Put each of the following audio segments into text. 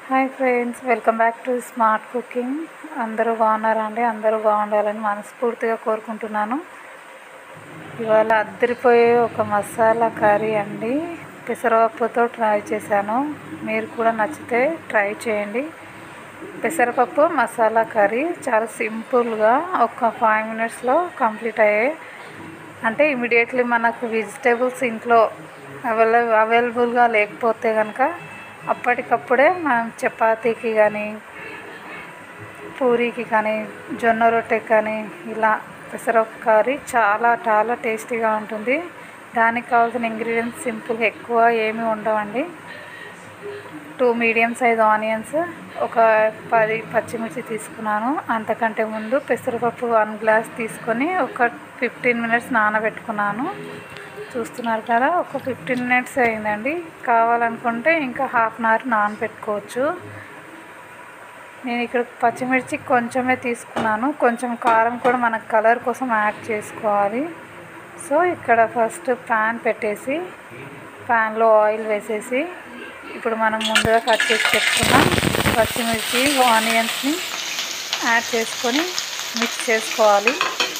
hi friends welcome back to smart cooking అందరూ బాగున్నారా అండి అందరూ బాగుండాలని మనస్ఫూర్తిగా కోరుకుంటున్నాను ఇవాళ అద్దరిపోయే ఒక మసాలా కర్రీ అండి పెసరపప్పుతో ట్రై చేశాను మీరు కూడా నచ్చితే ట్రై చేయండి పెసరపప్పు మసాలా కర్రీ చాలా సింపుల్గా ఒక ఫైవ్ మినిట్స్లో కంప్లీట్ అయ్యాయి అంటే ఇమీడియట్లీ మనకు వెజిటేబుల్స్ ఇంట్లో అవైలబుల్ అవైలబుల్గా లేకపోతే కనుక అప్పటికప్పుడే మనం చపాతీకి కానీ పూరీకి కానీ జొన్న రొట్టెకి కానీ ఇలా పెసరపప్పు కర్రీ చాలా చాలా టేస్టీగా ఉంటుంది దానికి కావాల్సిన ఇంగ్రీడియంట్స్ సింపుల్గా ఎక్కువ ఏమీ ఉండవండి టూ మీడియం సైజ్ ఆనియన్స్ ఒక పది పచ్చిమిర్చి తీసుకున్నాను అంతకంటే ముందు పెసరపప్పు వన్ గ్లాస్ తీసుకొని ఒక ఫిఫ్టీన్ మినిట్స్ నానబెట్టుకున్నాను చూస్తున్నారు కదా ఒక ఫిఫ్టీన్ మినిట్స్ అయిందండి కావాలనుకుంటే ఇంకా హాఫ్ అన్ అవర్ నానబెట్టుకోవచ్చు నేను ఇక్కడ పచ్చిమిర్చి కొంచెమే తీసుకున్నాను కొంచెం కారం కూడా మనకు కలర్ కోసం యాడ్ చేసుకోవాలి సో ఇక్కడ ఫస్ట్ ప్యాన్ పెట్టేసి ప్యాన్లో ఆయిల్ వేసేసి ఇప్పుడు మనం ముందుగా కట్ చేసి పెట్టుకున్న పచ్చిమిర్చి ఆనియన్స్ని యాడ్ చేసుకొని మిక్స్ చేసుకోవాలి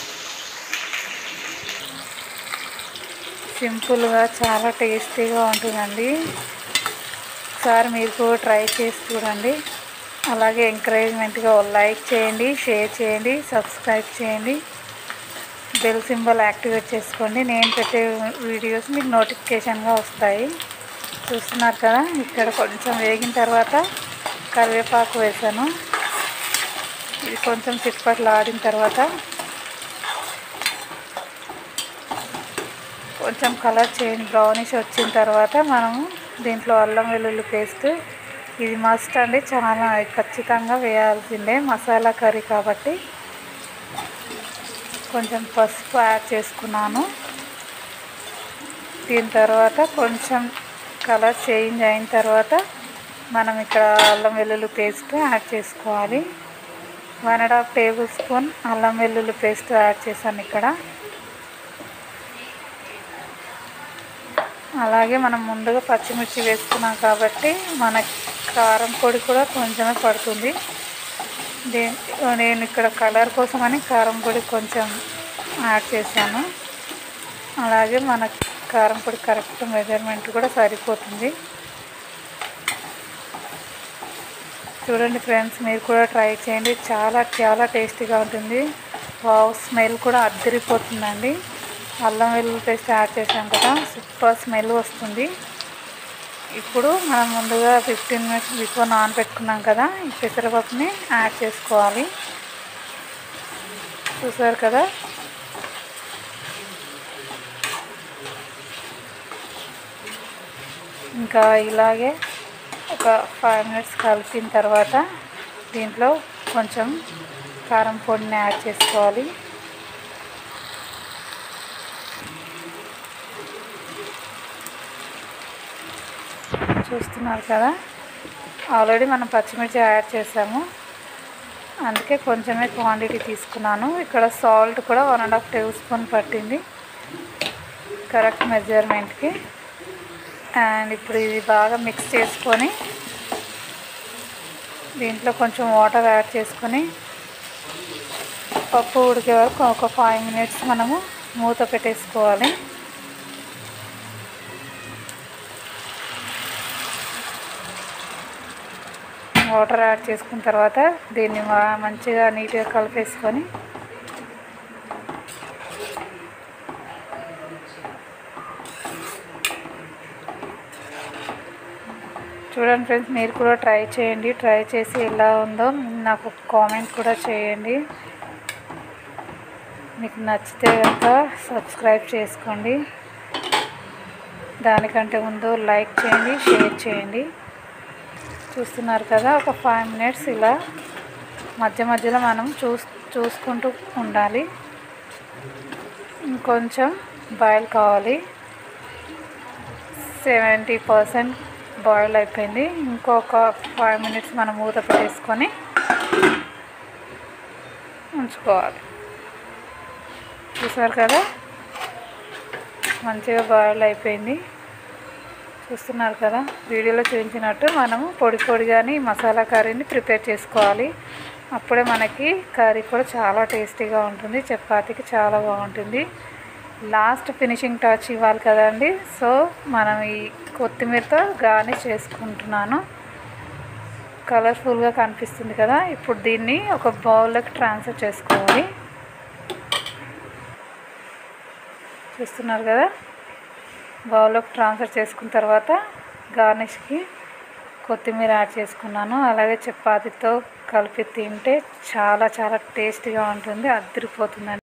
సింపుల్గా చాలా టేస్టీగా ఉంటుందండి ఒకసారి మీరు కూడా ట్రై చేసి చూడండి అలాగే ఎంకరేజ్మెంట్గా లైక్ చేయండి షేర్ చేయండి సబ్స్క్రైబ్ చేయండి బెల్ సింబల్ యాక్టివేట్ చేసుకోండి నేను పెట్టే వీడియోస్ మీకు నోటిఫికేషన్గా వస్తాయి చూస్తున్నారు కదా ఇక్కడ కొంచెం వేగిన తర్వాత కరివేపాకు వేసాను ఇది కొంచెం చిట్పట్లు ఆడిన తర్వాత కొంచెం కలర్ చేంజ్ బ్రౌనిష్ వచ్చిన తర్వాత మనము దీంట్లో అల్లం వెల్లుల్లి పేస్ట్ ఇది మస్ట్ అండి చాలా ఖచ్చితంగా వేయాల్సిందే మసాలా కర్రీ కాబట్టి కొంచెం పసుపు యాడ్ చేసుకున్నాను దీని తర్వాత కొంచెం కలర్ చేంజ్ అయిన తర్వాత మనం ఇక్కడ అల్లం వెల్లుల్లి పేస్ట్ యాడ్ చేసుకోవాలి one and half tablespoon అల్లం వెల్లుల్లి పేస్ట్ యాడ్ చేశాను ఇక్కడ అలాగే మనం ముందుగా పచ్చిమిర్చి వేసుకున్నాం కాబట్టి మన కారం పొడి కూడా కొంచెమే పడుతుంది నేను ఇక్కడ కలర్ కోసమని కారం పొడి కొంచెం యాడ్ చేశాను అలాగే మన కారం పొడి కరెక్ట్ మెజర్మెంట్ కూడా సరిపోతుంది చూడండి ఫ్రెండ్స్ మీరు కూడా ట్రై చేయండి చాలా చాలా టేస్టీగా ఉంటుంది వావ్ స్మెల్ కూడా అద్దరిపోతుందండి అల్లం వెల్లుల్లి పేస్ట్ యాడ్ చేసాం కదా సూపర్ స్మెల్ వస్తుంది ఇప్పుడు మనం ముందుగా ఫిఫ్టీన్ మినిట్స్ బిఫోర్ నానబెట్టుకున్నాం కదా ఈ పెసరపప్పుని యాడ్ చేసుకోవాలి చూసారు కదా ఇంకా ఇలాగే ఒక ఫైవ్ మినిట్స్ కలిపిన తర్వాత దీంట్లో కొంచెం కారం పొడిని యాడ్ చేసుకోవాలి చూస్తున్నారు కదా ఆల్రెడీ మనం పచ్చిమిర్చి యాడ్ చేసాము అందుకే కొంచెమే క్వాంటిటీ తీసుకున్నాను ఇక్కడ సాల్ట్ కూడా one and half tablespoon పట్టింది కరెక్ట్ మెజర్మెంట్కి అండ్ ఇప్పుడు ఇది బాగా మిక్స్ చేసుకొని దీంట్లో కొంచెం వాటర్ యాడ్ చేసుకొని పప్పు ఉడికే వరకు ఒక ఫైవ్ మినిట్స్ మనము మూత పెట్టేసుకోవాలి వాటర్ యాడ్ చేసుకున్న తర్వాత దీన్ని మంచిగా నీట్గా కలిపేసుకొని చూడండి ఫ్రెండ్స్ మీరు కూడా ట్రై చేయండి ట్రై చేసి ఎలా ఉందో నాకు కామెంట్ కూడా చేయండి మీకు నచ్చితే కనుక సబ్స్క్రైబ్ చేసుకోండి దానికంటే ముందు లైక్ చేయండి షేర్ చేయండి చూస్తున్నారు కదా ఒక ఫైవ్ మినిట్స్ ఇలా మధ్య మధ్యలో మనం చూస్ చూసుకుంటూ ఉండాలి ఇంకొంచెం బాయిల్ కావాలి సెవెంటీ పర్సెంట్ బాయిల్ అయిపోయింది ఇంకొక ఫైవ్ మినిట్స్ మనం మూత పెట్టేసుకొని ఉంచుకోవాలి చూసారు కదా మంచిగా బాయిల్ అయిపోయింది చూస్తున్నారు కదా వీడియోలో చూపించినట్టు మనము పొడి పొడిగాని మసాలా కర్రీని ప్రిపేర్ చేసుకోవాలి అప్పుడే మనకి కర్రీ కూడా చాలా టేస్టీగా ఉంటుంది చపాతీకి చాలా బాగుంటుంది లాస్ట్ ఫినిషింగ్ టచ్ ఇవ్వాలి కదండి సో మనం ఈ కొత్తిమీరతో గార్నిష్ చేసుకుంటున్నాను కలర్ఫుల్గా కనిపిస్తుంది కదా ఇప్పుడు దీన్ని ఒక బౌల్లోకి ట్రాన్స్ఫర్ చేసుకోవాలి చూస్తున్నారు కదా బౌల్లోకి ట్రాన్స్ఫర్ చేసుకున్న తర్వాత గార్నిష్కి కొత్తిమీర యాడ్ చేసుకున్నాను అలాగే చపాతీతో కలిపి తింటే చాలా చాలా టేస్టీగా ఉంటుంది అద్దరిపోతుందండి